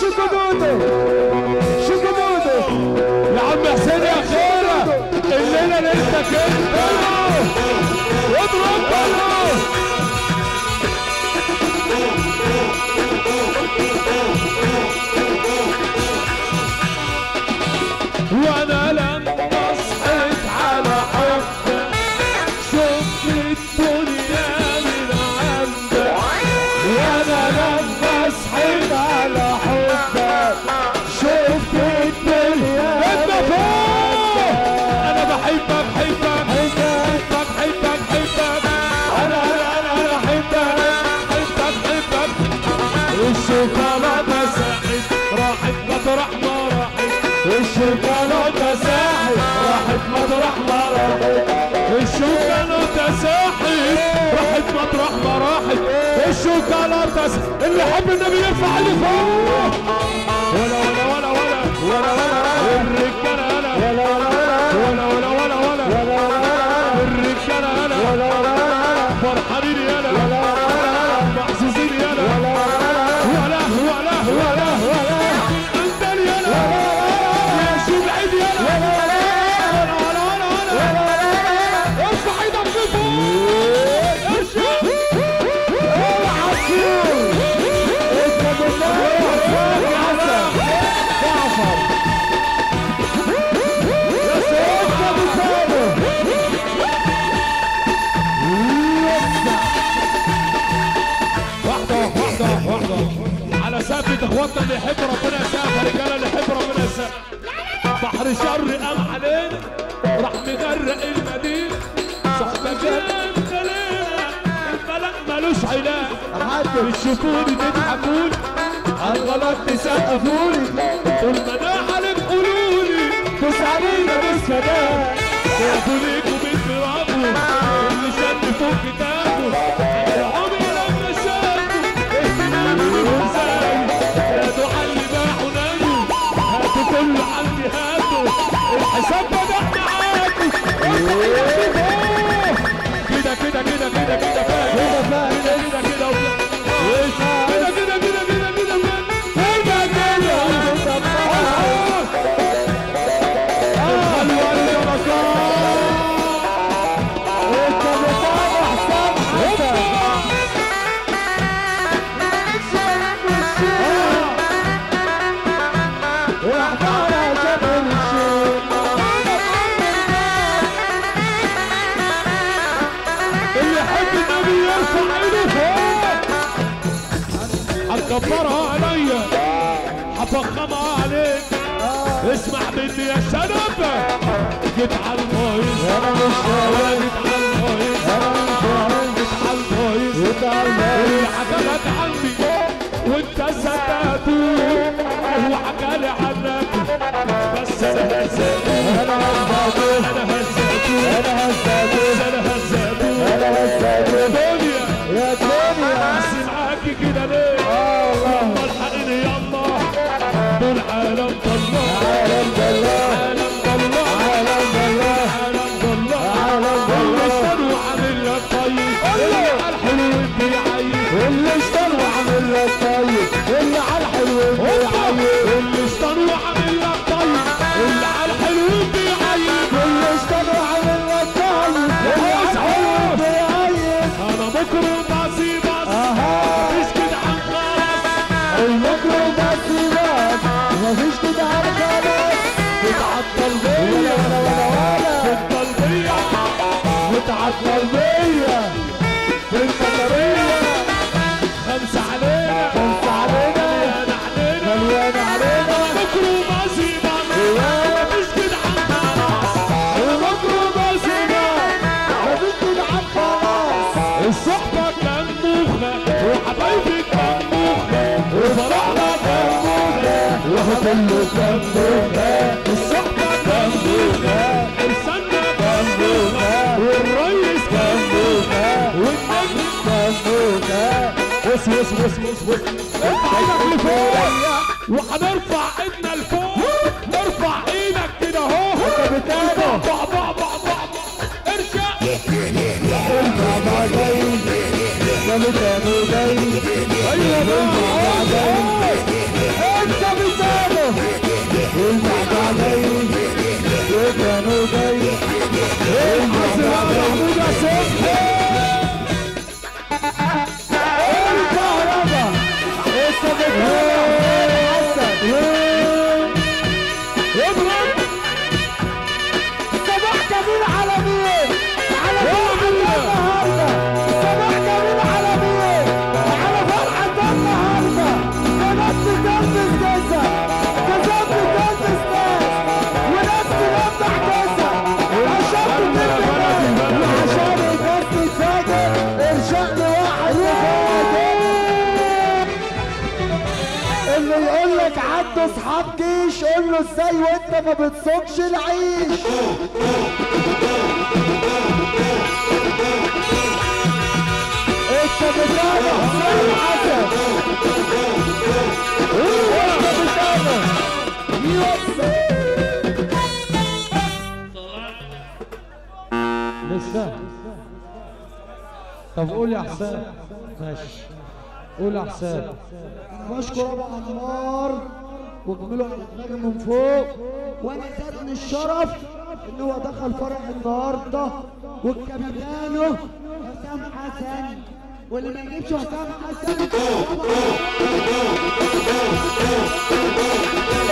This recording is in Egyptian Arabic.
شكدودو شكدودو يا عم حسين يا خيرة الليلة ليلتك انت واضرب بره وانا لما صحيت على حبك شفت الدنيا من عندك وانا لما صحيت على حبك شفت الدنيا انت فوق انا بحبك حبك حبك حبك حبك انا انا انا انا حبك حبك حبك الشوكولاتة ساحت راحت مطرح ما راحت الشوكولاتة ساحت راحت مطرح ما راحت الشوكولاتة ساحت راحت مطرح ما راحت الشوكولاتة ساحت اللي حب النبي يرفع اللي فوق ولا ولا ولا ولا ولا ولا الرجالة انا ولا ولا ولا ولا ولا ولا الرجالة انا ولا ولا فرحانين يالا محظوظين يالا ولا ولا ولا ولا ولا انت يالا يا شو بعيد يالا ولا ولا ولا ولا ولا ارفع ايدك لفوق ارجع اوعى تشوف انت بالله جعفر يا سيدنا ابو ثابت واحدة واحدة واحدة على سافة اخواتنا اللي يحب ربنا يسافر رجالة اللي يحب ربنا يسافر بحر شر قام علينا راح مغرق المدينة صحبة جاب خلينا الملك ملوش علاج بتشوفوني تضحكوني على الغلط تسقفوني طول ما انا عليك قولولي بص علينا بالسلام شافوا ليكوا بيتفرقوا اللي شد فوق كتابه عمري لما شافوا اهتمامي بالمزاج هاتوا حل باعوا ناموا هاتوا كل عندي هاتوا الحساب بدأ معاكوا كده كده كده كده كده فاهم كده كده كده كده كده كده كده كده كده كده كده الخلوة الجرسات انت بتابع حسام حسن واحضر جبل الشيخ اللي يحب النبي يرفع ايده فوق هتكبرها عليا هفخمها عليك اسمع مني يا شنب جيت على الفايز انا مش ولا جيت على الفايز جيت على الفايز اللي حكالك عني وانت صدقته هو حكالي عنك بس انا هزقته انا هزقته انا هزقته انا هزقته انا هزقته انا هزقته دنيا يا دنيا بس معاكي كده ليه اه الله يلا الحقني يلا دول عالم ضلال عالم بالله عالم ضلال عالم بالله عالم ضلال عالم اللي بالله اشتروا عامل لك طيب اللي على الحلو بيعيب اللي اشتروا عامل لك طيب اللي على الحلو بيعيب اللي اشتروا عامل لك طيب اللي على الحلو بيعيب اللي اشتروا عامل لك طيب اللي على الحلو بيعيب انا بكره باسي بس اها مفيش كده عن خلاص المكر بس بس مفيش كده على خلاص بتعطل ولا بيا ولا ولا ولا بتضل بيا بتعطل بيا في القدرية خمسة علينا خمسة علينا مليانة علينا مليان علينا بكره باسي بس مفيش كده عن خلاص المكر بس بس مفيش كده على خلاص الصحبة كان موخة وحبايبي كان موخة وفرحنا كان موخة وهو كله كان موجة الصحبة كان موخة ارسلنا كان موخة والريس كان موخة والنجم كان موجة بص بص بص بص بص ارفع ايدك لفوق وهنرفع ايدنا لفوق ارفع ايدك كده اهو انت بتابع بعض بعض بعض بعض ارجع البابا جاي ده مكانه جاي ايوه بقى البابا جاي اللي يقول لك عنده اصحاب جيش قول له ازاي وانت ما بتصومش العيش انت بتابع حسين حسن انت بتابع يوسف لسه طب قول يا حسام ماشي قول يا حسام بشكر ابو عمار وجميله على دماغي من فوق وانا زادني الشرف ان هو دخل فرح النهارده والكابيتانو حسام حسن واللي ما يجيبش حسام حسن